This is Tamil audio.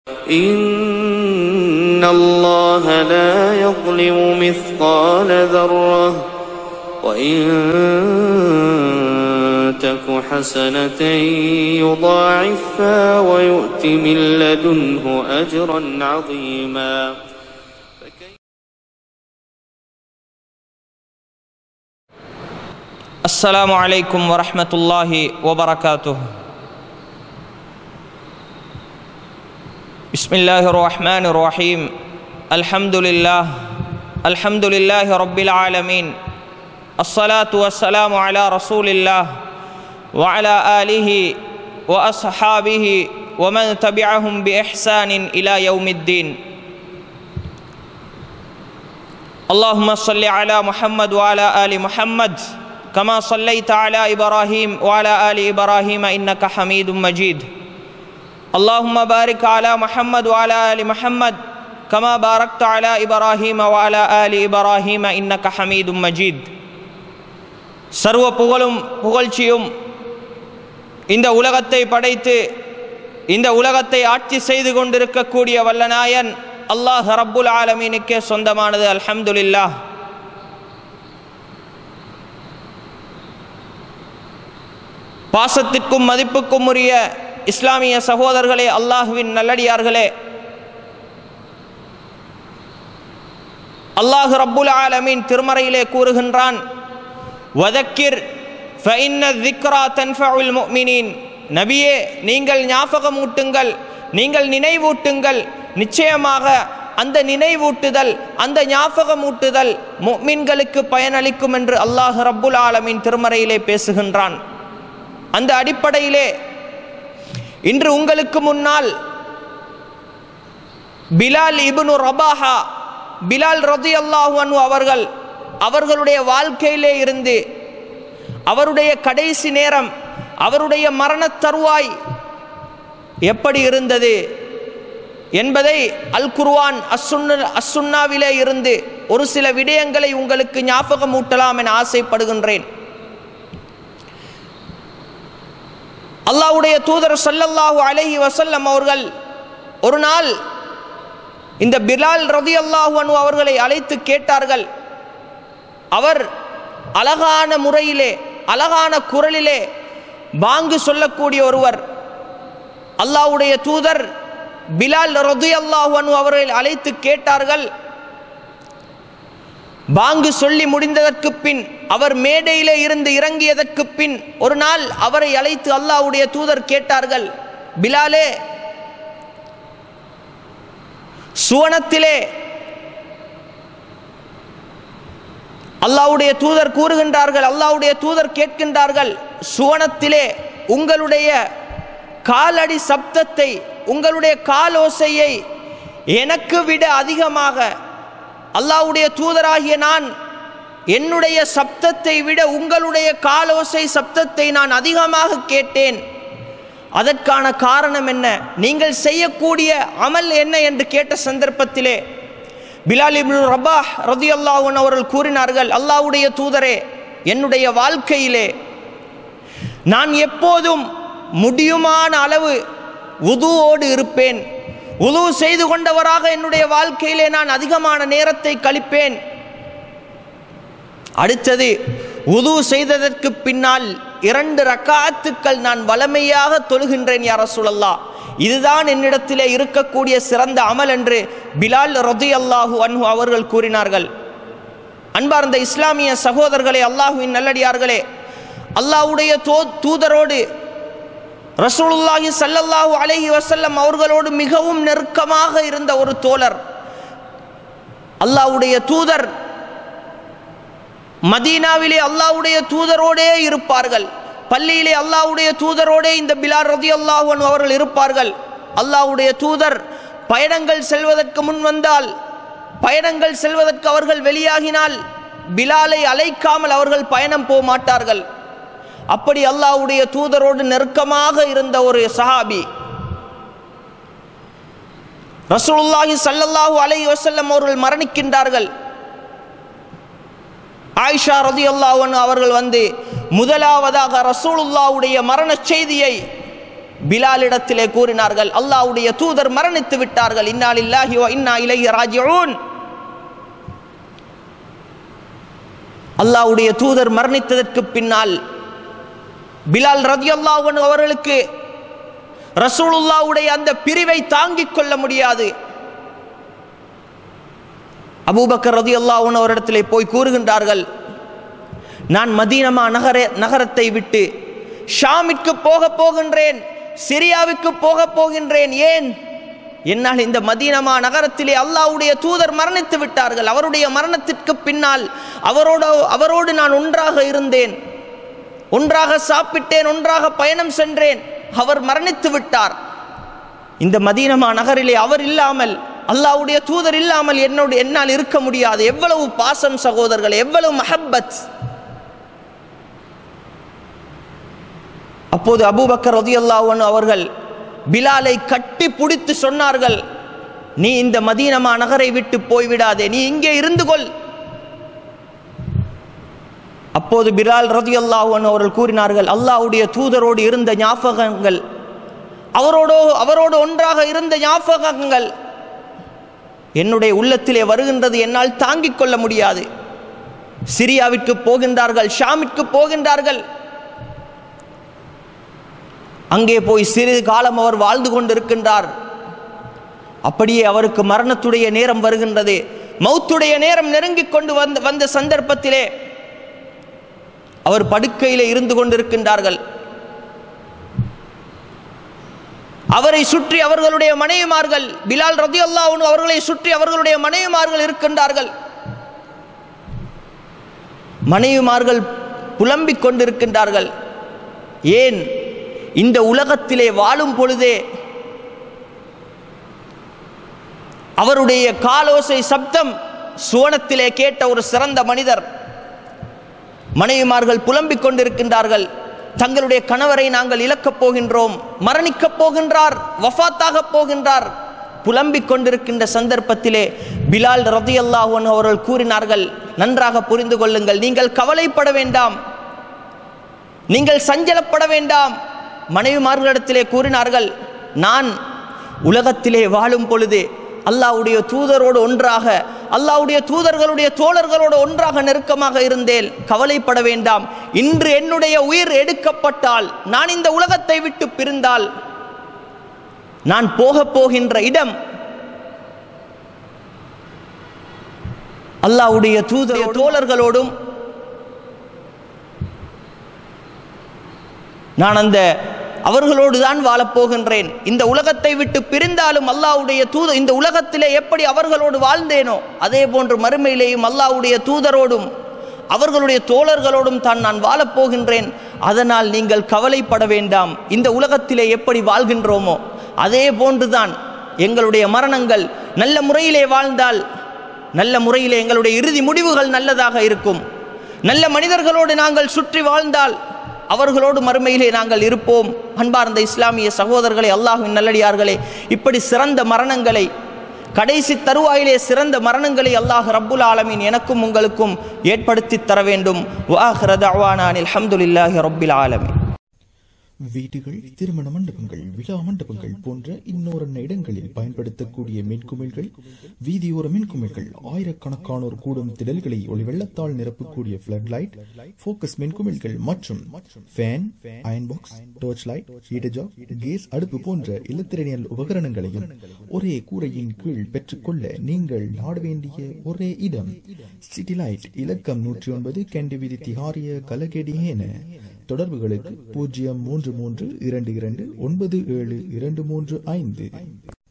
إن الله لا يظلم مثقال ذرة وإن تك حسنة يضاعفها ويؤت من لدنه أجرا عظيما السلام عليكم ورحمة الله وبركاته بسم الله الرحمن الرحيم الحمد لله الحمد لله رب العالمين الصلاة والسلام على رسول الله وعلى آله وأصحابه ومن تبعهم بإحسان إلى يوم الدين اللهم صل على محمد وعلى آل محمد كما صليت على إبراهيم وعلى آل إبراهيم إنك حميد مجيد اللهم بارك على محمد وعلى آل محمد كما باركت على إبراهيم وعلى آل إبراهيم إنك حميد مجيد சர்வ புகழும் புகழ்ச்சியும் இந்த உலகத்தை படைத்து இந்த உலகத்தை ஆட்சி செய்து கொண்டிருக்கக்கூடிய வல்லநாயன் அல்லாஹ் ரப்புல் ஆலமீனுக்கே சொந்தமானது அல்ஹம்துலில்லாஹ் பாசத்திற்கும் மதிப்புக்கும் உரிய இஸ்லாமிய சகோதரர்களே அல்லாஹுவின் நல்லடியார்களே அல்லாஹ் ரப்புல் ஆலமீன் திருமறையிலே கூறுகின்றான் வதக்கிர் ஃபஇன்ன திக்ரா தன்ஃபஉல் முஃமினீன் நபியே நீங்கள் ஞாபகமூட்டுங்கள் நீங்கள் நினைவூட்டுங்கள் நிச்சயமாக அந்த நினைவூட்டுதல் அந்த ஞாபகமூட்டுதல் முஃமின்களுக்கு பயனளிக்கும் என்று அல்லாஹ் ரப்புல் ஆலமீன் திருமறையிலே பேசுகின்றான் அந்த அடிப்படையிலே இன்று உங்களுக்கு முன்னால் பிலால் இப்னு ரபாஹா பிலால் ரதி அல்லாஹு அனு அவர்கள் அவர்களுடைய வாழ்க்கையிலே இருந்து அவருடைய கடைசி நேரம் அவருடைய மரணத் தருவாய் எப்படி இருந்தது என்பதை அல் குர்வான் அசுன்னு அசுன்னாவிலே இருந்து ஒரு சில விடயங்களை உங்களுக்கு ஞாபகமூட்டலாம் என ஆசைப்படுகின்றேன் அல்லாவுடைய தூதர் சல்லல்லாஹு அலஹி வசல்லம் அவர்கள் ஒரு நாள் இந்த பிலால் ரதி அல்லாஹு அனு அவர்களை அழைத்து கேட்டார்கள் அவர் அழகான முறையிலே அழகான குரலிலே பாங்கு சொல்லக்கூடிய ஒருவர் அல்லாவுடைய தூதர் பிலால் ரதி அல்லாஹு அனு அவர்களை அழைத்து கேட்டார்கள் பாங்கு சொல்லி முடிந்ததற்கு பின் அவர் மேடையிலே இருந்து இறங்கியதற்கு பின் ஒரு நாள் அவரை அழைத்து அல்லாவுடைய தூதர் கேட்டார்கள் பிலாலே சுவனத்திலே அல்லாவுடைய தூதர் கூறுகின்றார்கள் அல்லாவுடைய தூதர் கேட்கின்றார்கள் சுவனத்திலே உங்களுடைய காலடி சப்தத்தை உங்களுடைய காலோசையை எனக்கு விட அதிகமாக அல்லாவுடைய தூதராகிய நான் என்னுடைய சப்தத்தை விட உங்களுடைய காலோசை சப்தத்தை நான் அதிகமாக கேட்டேன் அதற்கான காரணம் என்ன நீங்கள் செய்யக்கூடிய அமல் என்ன என்று கேட்ட சந்தர்ப்பத்திலே பிலால் இப்னு ரபாஹ் ரதி அல்லாஹன் அவர்கள் கூறினார்கள் அல்லாவுடைய தூதரே என்னுடைய வாழ்க்கையிலே நான் எப்போதும் முடியுமான அளவு உதுவோடு இருப்பேன் உது செய்து கொண்டவராக என்னுடைய வாழ்க்கையிலே நான் அதிகமான நேரத்தை கழிப்பேன் அடுத்தது உது செய்ததற்கு பின்னால் இரண்டு ரக்காத்துக்கள் நான் வளமையாக தொழுகின்றேன் யார சுழல்லா இதுதான் என்னிடத்திலே இருக்கக்கூடிய சிறந்த அமல் என்று பிலால் ரதி அல்லாஹூ அன்ஹு அவர்கள் கூறினார்கள் அன்பார்ந்த இஸ்லாமிய சகோதரர்களே அல்லாஹுவின் நல்லடியார்களே அல்லாஹுடைய தோ தூதரோடு ரசூலுல்லாஹி சல்லல்லாஹு அலைஹி வசல்லம் அவர்களோடு மிகவும் நெருக்கமாக இருந்த ஒரு தோழர் அல்லாஹ்வுடைய தூதர் மதீனாவிலே அல்லாஹ்வுடைய தூதரோடே இருப்பார்கள் பள்ளியிலே அல்லாஹ்வுடைய தூதரோடே இந்த பிலால் ரதி அல்லாஹன் அவர்கள் இருப்பார்கள் அல்லாஹ்வுடைய தூதர் பயணங்கள் செல்வதற்கு முன் வந்தால் பயணங்கள் செல்வதற்கு அவர்கள் வெளியாகினால் பிலாலை அழைக்காமல் அவர்கள் பயணம் போக மாட்டார்கள் அப்படி அல்லாஹ்வுடைய தூதரோடு நெருக்கமாக இருந்த ஒரு சஹாபி ரசூலுல்லாஹி ஸல்லல்லாஹு அலைஹி வஸல்லம் அவர்கள் மரணிக்கின்றார்கள் ஆயிஷா ரதியல்லாஹு அன்ஹு அவர்கள் வந்து முதலாவதாக ரசூலுல்லாஹ்வுடைய மரண செய்தியை பிலாலிடத்திலே கூறினார்கள் அல்லாஹ்வுடைய தூதர் மரணித்து விட்டார்கள் இன்னாலில்லாஹி வ இன்னா இலைஹி ராஜிஊன் அல்லாஹ்வுடைய தூதர் மரணித்ததற்கு பின்னால் பிலால் ரதியல்லாஹு அன்ஹு அவர்களுக்கு ரசூலுல்லாவுடைய அந்த பிரிவை தாங்கிக் கொள்ள முடியாது அபூபக்கர் ரதியல்லாஹு அன்ஹு அவரிடத்திலே போய் கூறுகின்றார்கள் நான் மதீனமா நகர நகரத்தை விட்டு ஷாமிற்கு போக போகின்றேன் சிரியாவுக்கு போக போகின்றேன் ஏன் என்னால் இந்த மதீனமா நகரத்திலே அல்லாஹ்வுடைய தூதர் மரணித்து விட்டார்கள் அவருடைய மரணத்திற்கு பின்னால் அவரோடு அவரோடு நான் ஒன்றாக இருந்தேன் ஒன்றாக சாப்பிட்டேன் ஒன்றாக பயணம் சென்றேன் அவர் மரணித்து விட்டார் இந்த மதீனமா நகரிலே அவர் இல்லாமல் அல்லாஹ்வுடைய தூதர் இல்லாமல் என்னோடு என்னால் இருக்க முடியாது எவ்வளவு பாசம் சகோதரர்கள் எவ்வளவு மஹப்பத் அப்போது அபூபக்கர் ரதியல்லாஹு அவர்கள் பிலாலை கட்டி பிடித்து சொன்னார்கள் நீ இந்த மதீனமா நகரை விட்டு போய்விடாதே நீ இங்கே இருந்து கொள் அப்போது பிலால் ரதியல்லாஹு அன்ஹு அவர்கள் கூறினார்கள் அல்லாஹ்வுடைய தூதரோடு இருந்த ஞாபகங்கள் அவரோடு அவரோடு ஒன்றாக இருந்த ஞாபகங்கள் என்னுடைய உள்ளத்திலே வருகின்றது என்னால் தாங்கிக் கொள்ள முடியாது சிரியாவிற்கு போகின்றார்கள் ஷாமிற்கு போகின்றார்கள் அங்கே போய் சிறிது காலம் அவர் வாழ்ந்து கொண்டிருக்கின்றார் அப்படியே அவருக்கு மரணத்துடைய நேரம் வருகின்றது மௌத்துடைய நேரம் நெருங்கிக் கொண்டு வந்த வந்த சந்தர்ப்பத்திலே அவர் படுக்கையிலே இருந்து கொண்டிருக்கின்றார்கள் அவரை சுற்றி அவர்களுடைய மனைவிமார்கள் பிலால் ரதி அல்லாஹ் அவர்களை சுற்றி அவர்களுடைய மனைவிமார்கள் இருக்கின்றார்கள் மனைவிமார்கள் புலம்பிக் கொண்டிருக்கின்றார்கள் ஏன் இந்த உலகத்திலே வாழும் பொழுதே அவருடைய காலோசை சப்தம் சுவனத்திலே கேட்ட ஒரு சிறந்த மனிதர் மனைவிமார்கள் புலம்பிக் கொண்டிருக்கின்றார்கள் தங்களுடைய கணவரை நாங்கள் இழக்கப் போகின்றோம் மரணிக்கப் போகின்றார் வஃபாத்தாக போகின்றார் புலம்பிக் கொண்டிருக்கின்ற சந்தர்ப்பத்திலே பிலால் ரதியல்லாஹன் அவர்கள் கூறினார்கள் நன்றாக புரிந்து கொள்ளுங்கள் நீங்கள் கவலைப்பட வேண்டாம் நீங்கள் சஞ்சலப்பட வேண்டாம் மனைவிமார்களிடத்திலே கூறினார்கள் நான் உலகத்திலே வாழும் பொழுது அல்லாஹ்வுடைய தூதரோடு ஒன்றாக அல்லாஹ்வுடைய தூதர்களுடைய தோழர்களோடு ஒன்றாக நெருக்கமாக இருந்தேன் கவலைப்பட வேண்டாம் இன்று என்னுடைய உயிர் எடுக்கப்பட்டால் நான் இந்த உலகத்தை விட்டு பிரிந்தால் நான் போக போகின்ற இடம் அல்லாஹ்வுடைய தூதர் தோழர்களோடும் நான் அந்த அவர்களோடு தான் வாழப்போகின்றேன் இந்த உலகத்தை விட்டு பிரிந்தாலும் அல்லாஹ்வுடைய தூத இந்த உலகத்திலே எப்படி அவர்களோடு வாழ்ந்தேனோ அதே போன்று மறுமையிலேயும் அல்லாஹ்வுடைய தூதரோடும் அவர்களுடைய தோழர்களோடும் தான் நான் வாழப்போகின்றேன் அதனால் நீங்கள் கவலைப்பட வேண்டாம் இந்த உலகத்திலே எப்படி வாழ்கின்றோமோ அதே போன்றுதான் எங்களுடைய மரணங்கள் நல்ல முறையிலே வாழ்ந்தால் நல்ல முறையிலே எங்களுடைய இறுதி முடிவுகள் நல்லதாக இருக்கும் நல்ல மனிதர்களோடு நாங்கள் சுற்றி வாழ்ந்தால் அவர்களோடு மறுமையிலே நாங்கள் இருப்போம் அன்பார்ந்த இஸ்லாமிய சகோதரர்களே அல்லாஹுவின் நல்லடியார்களே இப்படி சிறந்த மரணங்களை கடைசி தருவாயிலே சிறந்த மரணங்களை அல்லாஹ் ரப்புல் ஆலமீன் எனக்கும் உங்களுக்கும் ஏற்படுத்தி தர வேண்டும் வாஹ்ரத் அவானானில் அல்ஹம்துலில்லாஹி ரப்பில் ஆலமீன் வீடுகள் திருமண மண்டபங்கள் விழா மண்டபங்கள் போன்ற இன்னொரு இடங்களில் பயன்படுத்தக்கூடிய மின்குமிழ்கள் வீதியோர மின்குமிழ்கள் ஆயிரக்கணக்கானோர் கூடும் திடல்களை ஒளிவெள்ளத்தால் நிரப்பக்கூடிய பிளட் லைட் போக்கஸ் மின்குமிழ்கள் மற்றும் fan iron box torch light heater gas அடுப்பு போன்ற இல்லத்திரனியல் உபகரணங்களையும் ஒரே கூரையின் கீழ் பெற்றுக்கொள்ள நீங்கள் நாட வேண்டிய ஒரே இடம் சிட்டி லைட் இலக்கம் நூற்றி ஒன்பது கேண்டி வீதி திகாரிய கலகெடியேன தொடர்புகளுக்கு பூஜ்ஜியம் மூன்று மூன்று இரண்டு இரண்டு ஒன்பது ஏழு இரண்டு மூன்று ஐந்து